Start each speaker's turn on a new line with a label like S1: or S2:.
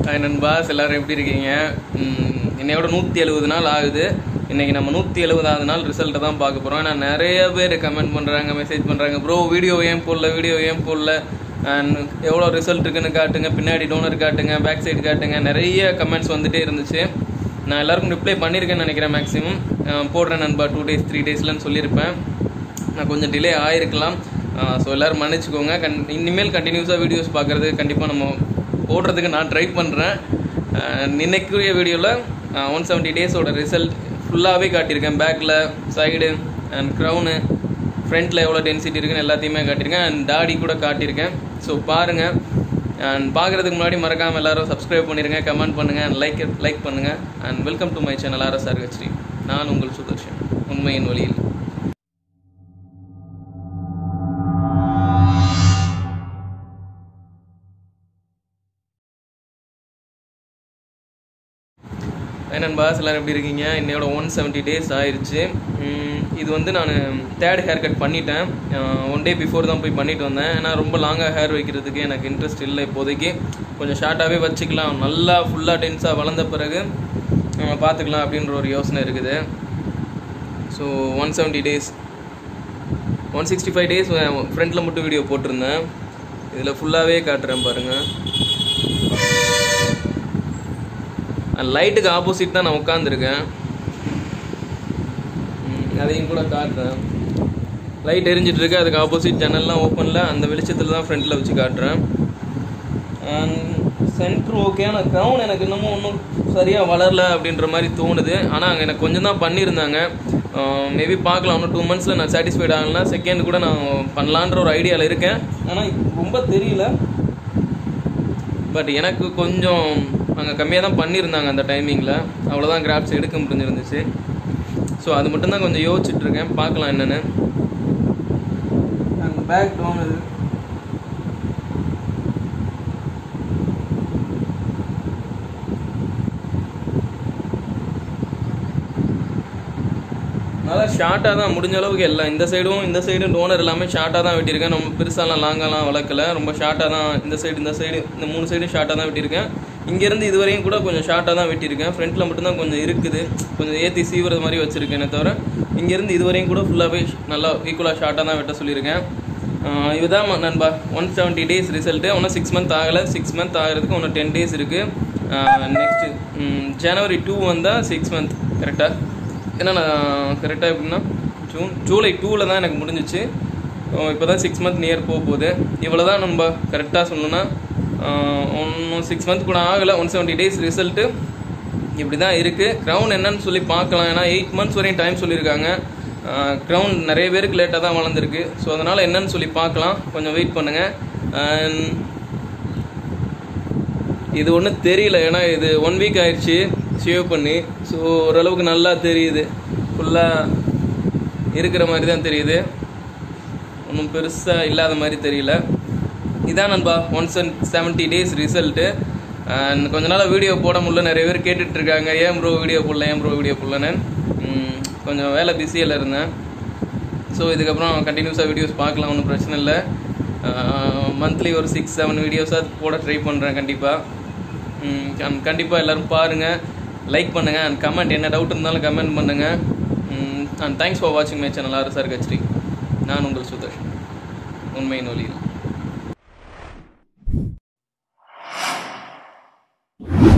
S1: hi நண்பாஸ் எல்லாரும் எப்படி இருக்கீங்க ம், இன்னையோட நூற்றி எழுபது நாள் ஆகுது இன்னைக்கு நம்ம நூற்றி எழுபதாவது நாள் ரிசல்ட்டை தான் பார்க்க போகிறோம் நான் நிறைய பேர் கமெண்ட் பண்ணுறாங்க மெசேஜ் பண்ணுறாங்க ப்ரோ வீடியோ ஏன் போடல வீடியோ ஏன் போடல அண்ட் எவ்வளோ ரிசல்ட் இருக்குன்னு காட்டுங்க பின்னாடி டோனர் காட்டுங்க பேக் சைடு காட்டுங்க நிறைய கமெண்ட்ஸ் வந்துட்டே இருந்துச்சு நான் எல்லாருக்கும் ரிப்ளை பண்ணியிருக்கேன்னு நினைக்கிறேன் மேக்ஸிமம் போடுறேன் நண்பா டூ டேஸ் த்ரீ டேஸ்லன்னு சொல்லியிருப்பேன் நான் கொஞ்சம் டிலே ஆயிருக்கலாம் ஸோ எல்லோரும் மன்னிச்சுக்கோங்க கண் இனிமேல் கண்டினியூஸாக வீடியோஸ் பார்க்குறது கண்டிப்பாக நம்ம போடுறதுக்கு நான் ட்ரை பண்ணுறேன் இன்னைக்குரிய வீடியோவில் ஒன் செவன்ட்டி டேஸோட ரிசல்ட் ஃபுல்லாகவே காட்டியிருக்கேன் பேக்கில் சைடு அண்ட் க்ரௌனு ஃப்ரண்ட்டில் எவ்வளோ டென்சிட்டி இருக்குன்னு எல்லாத்தையுமே காட்டியிருக்கேன் அண்ட் தாடி கூட காட்டியிருக்கேன் ஸோ பாருங்கள் அண்ட் பார்க்குறதுக்கு முன்னாடி மறக்காமல் எல்லாரும் சப்ஸ்கிரைப் பண்ணிடுங்க கமெண்ட் பண்ணுங்கள் அண்ட் லைக் லைக் பண்ணுங்கள் and welcome to my channel RS RHD நான் உங்கள் சுதர்ஷன் உண்மையின் வழியில் நண்பா பாஸ் எல்லாரும் எப்படி இருக்கீங்க இன்னையோட ஒன் செவன்ட்டி டேஸ் ஆயிடுச்சு உம், இது வந்து நான் தேர்ட் ஹேர் கட் பண்ணிட்டேன் ஒன் டே பிஃபோர் தான் போய் பண்ணிட்டு வந்தேன் ஏன்னா ரொம்ப லாங்காக ஹேர் வைக்கிறதுக்கு எனக்கு இன்ட்ரெஸ்ட் இல்லை இப்போதைக்கு கொஞ்சம் ஷார்ட்டாகவே வச்சுக்கலாம் நல்லா ஃபுல்லாக டென்ஸாக வளர்ந்த பிறகு நம்ம பார்த்துக்கலாம் அப்படின்ற ஒரு யோசனை இருக்குது so one seventy days one sixty five days ஃப்ரண்ட்டில் மட்டும் வீடியோ போட்டிருந்தேன் இதில் ஃபுல்லாகவே காட்டுறேன் பாருங்கள் லைட்டுக்கு ஆப்போசிட் தான் நான் உட்காந்துருக்கேன் அதையும் கூட காட்டுறேன் லைட் எரிஞ்சிட்டு இருக்கு அதுக்கு ஆப்போசிட் ஜன்னல்லாம் ஓப்பனில் அந்த வெளிச்சத்தில் தான் ஃப்ரண்ட்டில் வச்சு காட்டுறேன் சென்ட்ரு ஓகே ஆனால் க்ரௌன் எனக்கு இன்னமும் ஒன்றும் சரியாக வளரல அப்படின்ற மாதிரி தோணுது ஆனால் அங்கே எனக்கு கொஞ்சம் தான் பண்ணியிருந்தாங்க மேபி பார்க்கலாம் இன்னும் டூ மந்த்ஸில் நான் சாட்டிஸ்ஃபைட் ஆகலனா செகண்ட் கூட நான் பண்ணலான்ற ஒரு ஐடியாவில் இருக்கேன் ஆனால் ரொம்ப தெரியல பட் எனக்கு கொஞ்சம் அங்கே கம்மியாக தான் பண்ணியிருந்தாங்க அந்த டைமிங்கில் அவ்வளோதான் கிராப்ஸ் எடுக்க முடிஞ்சிருந்துச்சு ஸோ அது மட்டும்தான் கொஞ்சம் யோசிச்சுட்டு இருக்கேன் பார்க்கலாம் என்னென்னு பேக் டவுன் இது நல்லா ஷார்ட்டாக தான் முடிஞ்ச அளவுக்கு எல்லாம் இந்த சைடும் இந்த சைடும் டோனர் எல்லாமே ஷார்ட்டாக தான் வெட்டியிருக்கேன் நம்ம பெருசாலாம் லாங்காலாம் வளர்க்கல ரொம்ப ஷார்ட்டாக தான் இந்த சைடு இந்த சைடு இந்த மூணு சைடும் ஷார்ட்டாக தான் வெட்டியிருக்கேன் இங்கேருந்து இது வரையும் கூட கொஞ்சம் ஷார்ட்டாக தான் வெட்டியிருக்கேன் ஃப்ரண்ட்டில் மட்டும்தான் கொஞ்சம் இருக்குது கொஞ்சம் ஏற்றி சீவுறது மாதிரி வச்சுருக்கேனே தவிர இங்கேருந்து இது வரையும் கூட ஃபுல்லாகவே நல்லா ஈக்குவலாக ஷார்ட்டாக தான் வெட்ட சொல்லியிருக்கேன் ஆஹ் இதுதான் ம- நண்பா ஒன் செவன்ட்டி டேஸ் ரிசல்ட்டு ஒன்றும் சிக்ஸ் மந்த் ஆகலை சிக்ஸ் மந்த் ஆகிறதுக்கு ஒன்றும் டென் டேஸ் இருக்குது நெக்ஸ்ட்டு ஜனவரி டூ வந்தால் சிக்ஸ் மந்த் கரெக்டாக ஏன்னா நான் கரெக்டாக எப்படின்னா ஜூன் ஜூலை டூவில் தான் எனக்கு முடிஞ்சிச்சு இப்போ தான் சிக்ஸ் மந்த் நியர் போக போகுது இவ்வளோ தான் நம்ம கரெக்டாக சொல்லணும்னா ஒன்றும் சிக்ஸ் மந்த் கூட ஆகலை ஒன் செவன்ட்டி டேஸ் ரிசல்ட்டு இப்படி தான் இருக்குது க்ரௌன் என்னன்னு சொல்லி பார்க்கலாம் ஏன்னா எயிட் மந்த்ஸ் வரையும் டைம் சொல்லியிருக்காங்க க்ரௌன் நிறைய பேருக்கு லேட்டாக தான் வளர்ந்துருக்கு ஸோ அதனால் என்னன்னு சொல்லி பார்க்கலாம் கொஞ்சம் வெயிட் பண்ணுங்கள் இது ஒன்றும் தெரியல ஏன்னா இது ஒன் வீக் ஆயிடுச்சு ஷேவ் பண்ணி ஸோ ஓரளவுக்கு நல்லா தெரியுது ஃபுல்லாக இருக்கிற மாதிரி தான் தெரியுது ஒன்றும் பெருசாக இல்லாத மாதிரி தெரியல இதான் நண்பா ஒன் சென் செவன்ட்டி டேஸ் ரிசல்ட்டு அண்ட் கொஞ்ச நாள் வீடியோ போட முடியல நிறைய பேர் கேட்டுட்டு இருக்காங்க ஏன் ப்ரோ வீடியோ போடல ஏன் ப்ரோ வீடியோ போடலன்னு ம், கொஞ்சம் வேலை பிஸியில் இருந்தேன் ஸோ இதுக்கப்புறம் கண்டினியூஸாக வீடியோஸ் பார்க்கலாம் ஒன்றும் பிரச்சனை இல்லை மந்த்லி ஒரு சிக்ஸ் செவன் வீடியோஸாக போட ட்ரை பண்ணுறேன் கண்டிப்பாக கண்டிப்பாக எல்லோரும் பாருங்கள் லைக் பண்ணுங்கள் அண்ட் கமெண்ட் என்ன டவுட் இருந்தாலும் கமெண்ட் பண்ணுங்கள் அண்ட் தேங்க்ஸ் ஃபார் வாட்சிங் மை சேனல் ஆர்எஸ்ஆர் கச்ரி நான் உங்கள் சுதர் உண்மையின் ஒளியில்